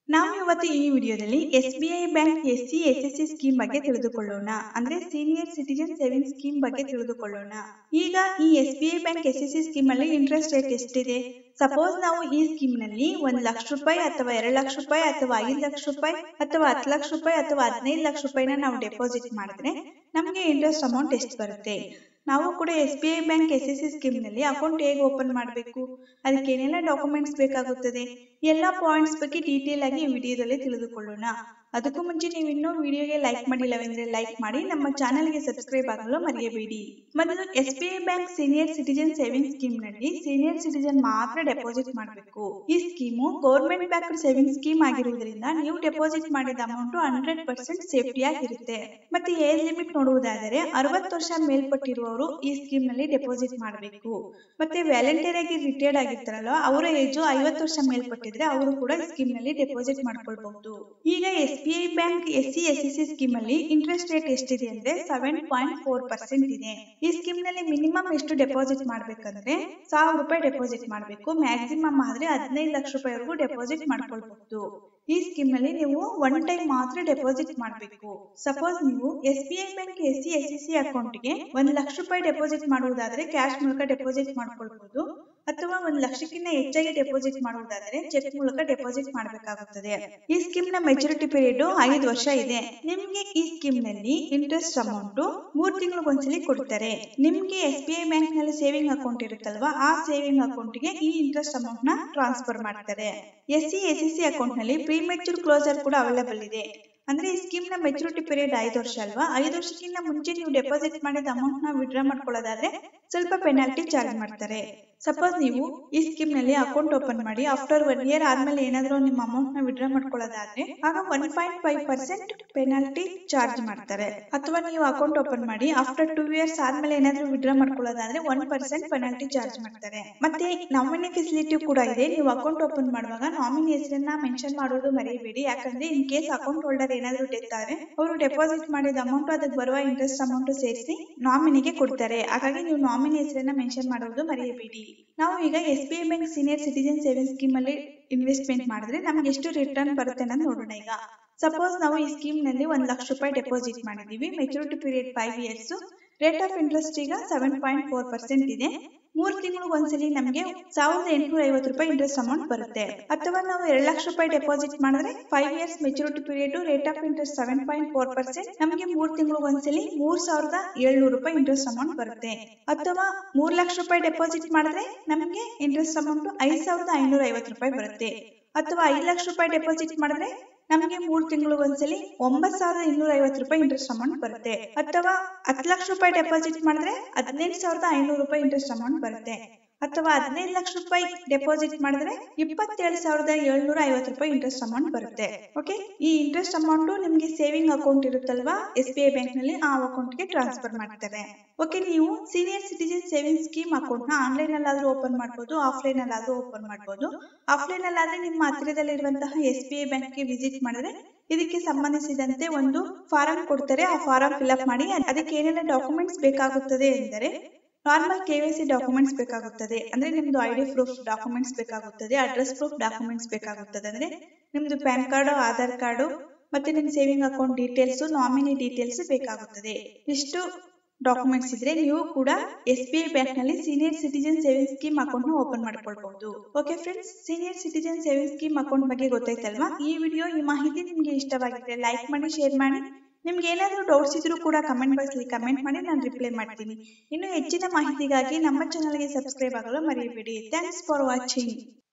ನಾವು ಇವತ್ತು ಈ ವಿಡಿಯೋದಲ್ಲಿ S B I bank S C S S C scheme ಬಗ್ಗೆ ತಿಳಿದುಕೊಳ್ಳೋಣ ಅಂದ್ರೆ ಸೀನಿಯರ್ ಸಿಟಿಜನ್ ಸೇವಿಂಗ್ ಸ್ಕೀಮ್ ಬಗ್ಗೆ ತಿಳಿದುಕೊಳ್ಳೋಣ ಈಗ ಈ S B I bank S S C scheme ಅಲ್ಲಿ ಇಂಟ್ರೆಸ್ಟ್ ರೇಟ್ ಎಷ್ಟಿದೆ ಸಪೋಸ್ ನಾವು ಈ ಸ್ಕೀಮ್ ನಲ್ಲಿ ಒಂದ್ ಲಕ್ಷ ರೂಪಾಯಿ ಅಥವಾ ಎರಡ್ ಲಕ್ಷ ರೂಪಾಯಿ ಅಥವಾ ಐದು ಲಕ್ಷ ರೂಪಾಯಿ ಅಥವಾ ಹತ್ತು ಲಕ್ಷ ರೂಪಾಯಿ ಅಥವಾ ಹದಿನೈದು ಲಕ್ಷ ರೂಪಾಯಿನ ನಾವು ಡೆಪಾಸಿಟ್ ಮಾಡಿದ್ರೆ ನಮಗೆ ಇಂಟ್ರೆಸ್ಟ್ ಅಮೌಂಟ್ ಎಷ್ಟು ಬರುತ್ತೆ ನಾವು ಕೂಡ S B I bank S S C scheme ನಲ್ಲಿ ಅಕೌಂಟ್ ಹೇಗೆ ಓಪನ್ ಮಾಡಬೇಕು ಅದಕ್ಕೆ ಏನೆಲ್ಲ ಡಾಕ್ಯುಮೆಂಟ್ಸ್ ಬೇಕಾಗುತ್ತದೆ ಎಲ್ಲ ಪಾಯಿಂಟ್ಸ್ ಬಗ್ಗೆ ಡೀಟೇಲ್ ಆಗಿ ಈ ವಿಡಿಯೋದಲ್ಲಿ ತಿಳಿದುಕೊಳ್ಳೋಣ ಅದಕ್ಕೂ ಮುಂಚೆ ನೀವು ಇನ್ನೂ ವಿಡಿಯೋಗೆ ಲೈಕ್ ಮಾಡಿಲ್ಲವೆಂದ್ರೆ ಲೈಕ್ ಮಾಡಿ ನಮ್ಮ ಚಾನೆಲ್ಗೆ ಸಬ್ಸ್ಕ್ರೈಬ್ ಆಗಲು ಮರೆಯಬೇಡಿ ಮೊದಲು S B I bank senior citizen saving scheme ನಲ್ಲಿ ಸೀನಿಯರ್ ಸಿಟಿಜನ್ ಮಾತ್ರ ಡೆಪಾಸಿಟ್ ಮಾಡಬೇಕು ಈ scheme government bank saving scheme ಆಗಿರುವುದರಿಂದ ನೀವು ಡೆಪಾಸಿಟ್ ಮಾಡಿದ ಅಮೌಂಟ್ ಹಂಡ್ರೆಡ್ ಪರ್ಸೆಂಟ್ ಸೇಫ್ಟಿ ಆಗಿರುತ್ತೆ ಮತ್ತೆ ಏಜ್ ಲಿಮಿಟ್ ನೋಡುವುದಾದರೆ ಅರವತ್ತು ವರ್ಷ ಮೇಲ್ಪಟ್ಟಿರುವವರು ಈ ಸ್ಕೀಮ್ ನಲ್ಲಿ ಡೆಪಾಸಿಟ್ ಮಾಡಬೇಕು ಮತ್ತೆ ವ್ಯಾಲೆಂಟಿಯರ್ ಆಗಿ ರಿಟೈರ್ಡ್ ಆಗಿರ್ತಾರಲ್ವ ಅವರ ಏಜು ಐವತ್ತು ವರ್ಷ ಮೇಲ್ಪಟ್ಟಿದ್ರೆ ಅವರು ಕೂಡ ಈ ಸ್ಕೀಮ್ ನಲ್ಲಿ ಡೆಪಾಸಿಟ್ ಮಾಡ್ಕೊಳ್ಬಹುದು ಈಗ S B I bank S C S C scheme ಅಲ್ಲಿ ಇಂಟ್ರೆಸ್ಟ್ ರೇಟ್ ಎಷ್ಟಿದೆ ಅಂದ್ರೆ ಸೆವೆನ್ ಪಾಯಿಂಟ್ ಫೋರ್ ಪರ್ಸೆಂಟ್ ಇದೆ ಈ ಸ್ಕೀಮ್ ನಲ್ಲಿ ಮಿನಿಮಮ್ ಎಷ್ಟು ಡೆಪಾಸಿಟ್ ಮಾಡ್ಬೇಕಂದ್ರೆ ಸಾವಿರ ರೂಪಾಯಿ ಡೆಪಾಸಿಟ್ ಮಾಡಬೇಕು ಮ್ಯಾಕ್ಸಿಮಮ್ ಆದ್ರೆ ಹದಿನೈದು ಲಕ್ಷ ರೂಪಾಯಿವರೆಗೂ ಡೆಪಾಸಿಟ್ ಮಾಡ್ಕೊಳ್ಬಹುದು ಈ ಸ್ಕೀಮ್ ನಲ್ಲಿ ನೀವು ಒನ್ ಟೈಮ್ ಮಾತ್ರ ಡೆಪಾಸಿಟ್ ಮಾಡಬೇಕು ಸಪೋಸ್ ನೀವು S B I bank S C S C ಅಕೌಂಟ್ಗೆ ಒಂದ್ ಲಕ್ಷ ರೂಪಾಯಿ ಡೆಪಾಸಿಟ್ ಮಾಡುವುದಾದ್ರೆ ಕ್ಯಾಶ್ ಮೂಲಕ ಡೆಪಾಸಿಟ್ ಮಾಡ್ಕೊಳ್ಬಹುದು ಅಥವಾ ಒಂದ್ ಲಕ್ಷಕ್ಕಿಂತ ಹೆಚ್ಚಾಗಿ ಡೆಪಾಸಿಟ್ ಮಾಡುವುದಾದರೆ ಚೆಕ್ ಮೂಲಕ ಡೆಪಾಸಿಟ್ ಮಾಡಬೇಕಾಗುತ್ತದೆ ಈ ಸ್ಕೀಮ್ ನ ಮೆಚುರಿಟಿ ಪೀರಿಯಡ್ ಐದು ವರ್ಷ ಇದೆ ನಿಮ್ಗೆ ಈ ಸ್ಕೀಮ್ ನಲ್ಲಿ ಇಂಟ್ರೆಸ್ಟ್ ಅಮೌಂಟ್ ಮೂರ್ ತಿಂಗಳಿಗೊಂದ್ಸಲಿ ಕೊಡ್ತಾರೆ ನಿಮ್ಗೆ ಎಸ್ ಬಿ ಐ ಬ್ಯಾಂಕ್ ನಲ್ಲಿ ಸೇವಿಂಗ್ ಅಕೌಂಟ್ ಇರುತ್ತಲ್ವಾ ಆ ಸೇವಿಂಗ್ ಅಕೌಂಟ್ ಗೆ ಈ ಇಂಟ್ರೆಸ್ಟ್ ಅಮೌಂಟ್ ನ ಟ್ರಾನ್ಸ್ಫರ್ ಮಾಡ್ತಾರೆ S C S C account ನಲ್ಲಿ ಪ್ರೀಮೆಚೂರ್ ಕ್ಲೋಸರ್ ಕೂಡ ಅವೈಲೇಬಲ್ ಇದೆ ಅಂದ್ರೆ ಈ ಸ್ಕೀಮ್ ನ ಮೆಚುರಿಟಿ ಪೀರಿಯಡ್ ಐದು ವರ್ಷ ಅಲ್ವಾ ಐದು ವರ್ಷಕ್ಕಿಂತ ಮುಂಚೆ ನೀವು ಡೆಪಾಸಿಟ್ ಮಾಡಿದ ಅಮೌಂಟ್ ನ ವಿಡ್ರಾ ಮಾಡ್ಕೊಳ್ಳೋದಾದ್ರೆ ಸ್ವಲ್ಪ ಪೆನಾಲ್ಟಿ ಚಾರ್ಜ್ ಮಾಡ್ತಾರೆ ಸಪೋಸ್ ನೀವು ಈ ಸ್ಕೀಮ್ ನಲ್ಲಿ ಅಕೌಂಟ್ ಓಪನ್ ಮಾಡಿ ಆಫ್ಟರ್ ಒನ್ ಇಯರ್ ಆದ್ಮೇಲೆ ಏನಾದ್ರೂ ನಿಮ್ಮ ಅಮೌಂಟ್ ನ ವಿಡ್ರಾ ಮಾಡ್ಕೊಳ್ಳೋದಾದ್ರೆ ಆಗ one point five percent penalty charge ಮಾಡ್ತಾರೆ ಅಥವಾ ನೀವು ಅಕೌಂಟ್ ಓಪನ್ ಮಾಡಿ ಆಫ್ಟರ್ ಟೂ ಇಯರ್ಸ್ ಆದ್ಮೇಲೆ ಏನಾದ್ರೂ ವಿಡ್ರಾ ಮಾಡ್ಕೊಳ್ಳೋದಾದ್ರೆ ಒನ್ ಪರ್ಸೆಂಟ್ ಪೆನಾಲ್ಟಿ ಚಾರ್ಜ್ ಮಾಡ್ತಾರೆ ಮತ್ತೆ ನಾಮಿನಿ ಫೆಸಿಲಿಟಿ ಕೂಡ ಇದೆ ನೀವು ಅಕೌಂಟ್ ಓಪನ್ ಮಾಡುವಾಗ ನಾಮಿನಿ ಹೆಸರನ್ನ ಮೆನ್ಷನ್ ಮಾಡೋದು ಮರೆಯಬೇಡಿ ಯಾಕಂದ್ರೆ ಇನ್ ಕೇಸ್ ಅಕೌಂಟ್ ಹೋಲ್ಡರ್ ಏನಾದ್ರೂ ಡೆತ್ ಆದ್ರೆ ಅವರು ಡೆಪಾಸಿಟ್ ಮಾಡಿದ ಅಮೌಂಟ್ ಅದಕ್ಕೆ ಬರುವ ಇಂಟ್ರೆಸ್ಟ್ ಅಮೌಂಟ್ ಸೇರಿಸಿ ನಾಮಿನಿಗೆ ಕೊಡ್ತಾರೆ ಹಾಗಾಗಿ ನೀವು ನಾಮಿನಿ ಹೆಸರನ್ನ ಮೆನ್ಷನ್ ಮಾಡೋದು ಮರೆಯಬೇಡಿ ನಾವು ಈಗ S B I bank senior citizen saving scheme ಅಲ್ಲಿ ಇನ್ವೆಸ್ಟ್ಮೆಂಟ್ ಮಾಡಿದ್ರೆ ನಮ್ಗೆ ಎಷ್ಟು ರಿಟರ್ನ್ ಬರುತ್ತೆ ಅನ್ನೋದು ನೋಡೋಣ ಈಗ ಸಪೋಸ್ ನಾವು ಈ ಸ್ಕೀಮ್ ನಲ್ಲಿ ಒಂದ್ ಲಕ್ಷ ರೂಪಾಯಿ ಡೆಪಾಸಿಟ್ ಮಾಡಿದೀವಿ maturity period five years rate of interest ಈಗ ಸೆವೆನ್ ಪಾಯಿಂಟ್ ಫೋರ್ ಪರ್ಸೆಂಟ್ ಇದೆ ಮೂರ್ ತಿಂಗಳಿಗೆ ಒಂದ್ಸಲಿ ನಮಗೆ ಸಾವಿರದ ಎಂಟುನೂರ ಐವತ್ತು ರೂಪಾಯಿ ಇಂಟ್ರೆಸ್ಟ್ ಅಮೌಂಟ್ ಬರುತ್ತೆ ಅಥವಾ ನಾವು ಎರಡ್ ಲಕ್ಷ ರೂಪಾಯಿ ಡೆಪಾಸಿಟ್ ಮಾಡಿದ್ರೆ five years maturity period rate of interest seven point four percent ನಮಗೆ ಮೂರ್ ತಿಂಗಳಿಗೆ ಒಂದ್ಸಲಿ ಮೂರ್ ಸಾವಿರದ ಏಳ್ನೂರು ರೂಪಾಯಿ ಇಂಟ್ರೆಸ್ಟ್ ಅಮೌಂಟ್ ಬರುತ್ತೆ ಅಥವಾ ಮೂರ್ ಲಕ್ಷ ರೂಪಾಯಿ ಡೆಪಾಸಿಟ್ ಮಾಡಿದ್ರೆ ನಮಗೆ ಇಂಟ್ರೆಸ್ಟ್ ಅಮೌಂಟ್ ಐದ್ ಸಾವಿರದ ಐನೂರ ಐವತ್ತು ರೂಪಾಯಿ ಬರುತ್ತೆ ಅಥವಾ ಐದ್ ಲಕ್ಷ ರೂಪಾಯಿ ಡೆಪಾಸಿಟ್ ಮಾಡಿದ್ರೆ ನಮಗೆ ಮೂರ್ ತಿಂಗಳಿಗೆ ಒಂದ್ಸಲಿ ಒಂಬತ್ ಸಾವಿರದ ಇನ್ನೂರ ಐವತ್ತು ರೂಪಾಯಿ ಇಂಟ್ರೆಸ್ಟ್ ಅಮೌಂಟ್ ಬರುತ್ತೆ ಅಥವಾ ಹತ್ತು ಲಕ್ಷ ರೂಪಾಯಿ ಡೆಪಾಸಿಟ್ ಮಾಡಿದ್ರೆ ಹದಿನೆಂಟು ಸಾವಿರದ ಐನೂರು ರೂಪಾಯಿ ಇಂಟ್ರೆಸ್ಟ್ ಅಮೌಂಟ್ ಬರುತ್ತೆ ಅಥವಾ ಹದಿನೈದು ಲಕ್ಷ ರೂಪಾಯಿ ಡೆಪಾಸಿಟ್ ಮಾಡಿದ್ರೆ ಇಪ್ಪತ್ತೇಳು ಸಾವಿರದ ಏಳ್ನೂರ ಐವತ್ತು ರೂಪಾಯಿ ಇಂಟ್ರೆಸ್ಟ್ ಅಮೌಂಟ್ ಬರುತ್ತೆ ಓಕೆ ಈ ಇಂಟ್ರೆಸ್ಟ್ ಅಮೌಂಟ್ ನಿಮ್ಗೆ ಸೇವಿಂಗ್ ಅಕೌಂಟ್ ಇರುತ್ತಲ್ವಾ ಎಸ್ ಬಿ ಐ ಬ್ಯಾಂಕ್ ನಲ್ಲಿ ಆ ಅಕೌಂಟ್ ಗೆ ಟ್ರಾನ್ಸ್ಫರ್ ಮಾಡ್ತಾರೆ ಓಕೆ ನೀವು senior citizen saving scheme account ನ ಆನ್ಲೈನ್ ಅಲ್ಲಾದ್ರೂ ಓಪನ್ ಮಾಡಬಹುದು ಆಫ್ಲೈನ್ ಅಲ್ಲಾದ್ರೂ ಓಪನ್ ಮಾಡಬಹುದು ಆಫ್ಲೈನ್ ಅಲ್ಲಾದ್ರೆ ನಿಮ್ಮ ಹತ್ತಿರದಲ್ಲಿರುವಂತಹ ಎಸ್ ಬಿ ಐ ಬ್ಯಾಂಕ್ ಗೆ ವಿಸಿಟ್ ಮಾಡಿದ್ರೆ ಇದಕ್ಕೆ ಸಂಬಂಧಿಸಿದಂತೆ ಒಂದು ಫಾರಂ ಕೊಡ್ತಾರೆ ಆ ಫಾರಂ ಫಿಲ್ಅಪ್ ಮಾಡಿ ಅದಕ್ಕೆ ಏನೆಲ್ಲ ಡಾಕ್ಯುಮೆಂಟ್ಸ್ ಬೇಕಾಗುತ್ತದೆ ಎಂದರೆ normal K Y C documents ಬೇಕಾಗುತ್ತದೆ ಅಂದ್ರೆ ನಿಮ್ದು ಐ ಡಿ ಪ್ರೂಫ್ ಡಾಕ್ಯುಮೆಂಟ್ಸ್ ಬೇಕಾಗುತ್ತದೆ ಅಡ್ರೆಸ್ ಪ್ರೂಫ್ ಡಾಕ್ಯುಮೆಂಟ್ಸ್ ಬೇಕಾಗುತ್ತದೆ ಅಂದ್ರೆ ನಿಮ್ದು ಪ್ಯಾನ್ ಕಾರ್ಡು ಆಧಾರ್ ಕಾರ್ಡು ಮತ್ತೆ ನಿಮ್ saving account details nominee details ಬೇಕಾಗುತ್ತದೆ ಇಷ್ಟು ಡಾಕ್ಯುಮೆಂಟ್ಸ್ ಇದ್ರೆ ನೀವು ಕೂಡ ಎಸ್ ಬಿ ಐ ಬ್ಯಾಂಕ್ ನಲ್ಲಿ senior citizen saving scheme account ನ ಓಪನ್ ಮಾಡ್ಕೊಳ್ಬಹುದು okay friends senior citizen saving scheme account ಬಗ್ಗೆ ಗೊತ್ತಾಯ್ತಲ್ವಾ ಈ ವಿಡಿಯೋ ಈ ಮಾಹಿತಿ ನಿಮ್ಗೆ ಇಷ್ಟವಾಗಿದ್ರೆ ಲೈಕ್ ಮಾಡಿ ಶೇರ್ ಮಾಡಿ ನಿಮ್ಗೆ ಏನಾದರೂ ಡೌಟ್ಸ್ ಇದ್ರೂ ಕೂಡ ಕಮೆಂಟ್ ಬಾಕ್ಸ್ ಅಲ್ಲಿ ಕಮೆಂಟ್ ಮಾಡಿ ನಾನು ರಿಪ್ಲೈ ಮಾಡ್ತೀನಿ ಇನ್ನು ಹೆಚ್ಚಿನ ಮಾಹಿತಿಗಾಗಿ ನಮ್ಮ ಚಾನಲ್ಗೆ ಸಬ್ಸ್ಕ್ರೈಬ್ ಆಗಲು ಮರೆಯಬೇಡಿ ಥ್ಯಾಂಕ್ಸ್ ಫಾರ್ ವಾಚಿಂಗ್